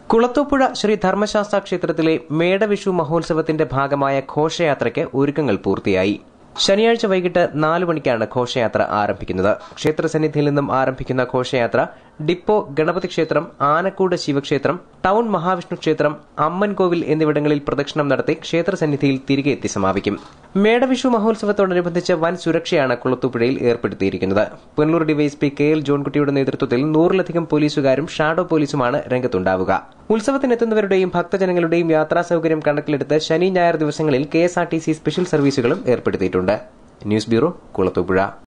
കുളത്തൂപ്പുഴ ശ്രീ ധർമ്മശാസ്ത്ര ക്ഷേത്രത്തിലെ മേടവിഷു മഹോത്സവത്തിന്റെ ഭാഗമായ ഘോഷയാത്രയ്ക്ക് ഒരുക്കങ്ങൾ പൂർത്തിയായി ശനിയാഴ്ച വൈകിട്ട് നാലു മണിക്കാണ് ഘോഷയാത്ര ആരംഭിക്കുന്നത് ക്ഷേത്രസന്നിധിയിൽ നിന്നും ആരംഭിക്കുന്ന ഘോഷയാത്ര ഡിപ്പോ ഗണപതി ക്ഷേത്രം ആനക്കൂട് ശിവക്ഷേത്രം ടൗൺ മഹാവിഷ്ണു ക്ഷേത്രം അമ്മൻകോവിൽ എന്നിവിടങ്ങളിൽ പ്രദക്ഷിണം നടത്തി ക്ഷേത്രസന്നിധിയിൽ തിരികെ എത്തി സമാപിക്കും മേടവിഷു മഹോത്സവത്തോടനുബന്ധിച്ച് വൻ സുരക്ഷയാണ് കുളത്തൂപ്പുഴയിൽ ഏർപ്പെടുത്തിയിരിക്കുന്നത് പുനലൂർ ഡിവൈഎസ്പി കെ എൽ ജോൺകുട്ടിയുടെ നേതൃത്വത്തിൽ നൂറിലധികം പോലീസുകാരും ഷാഡോ പോലീസുമാണ് രംഗത്തുണ്ടാവുക ഉത്സവത്തിനെത്തുന്നവരുടെയും ഭക്തജനങ്ങളുടെയും യാത്രാ സൌകര്യം കണക്കിലെടുത്ത് ശനി ഞായർ ദിവസങ്ങളിൽ K S R T C special സർവീസുകളും ഏർപ്പെടുത്തിയിട്ടുണ്ട് ന്യൂസ് ബ്യൂറോ കുളത്തൂപ്പുഴ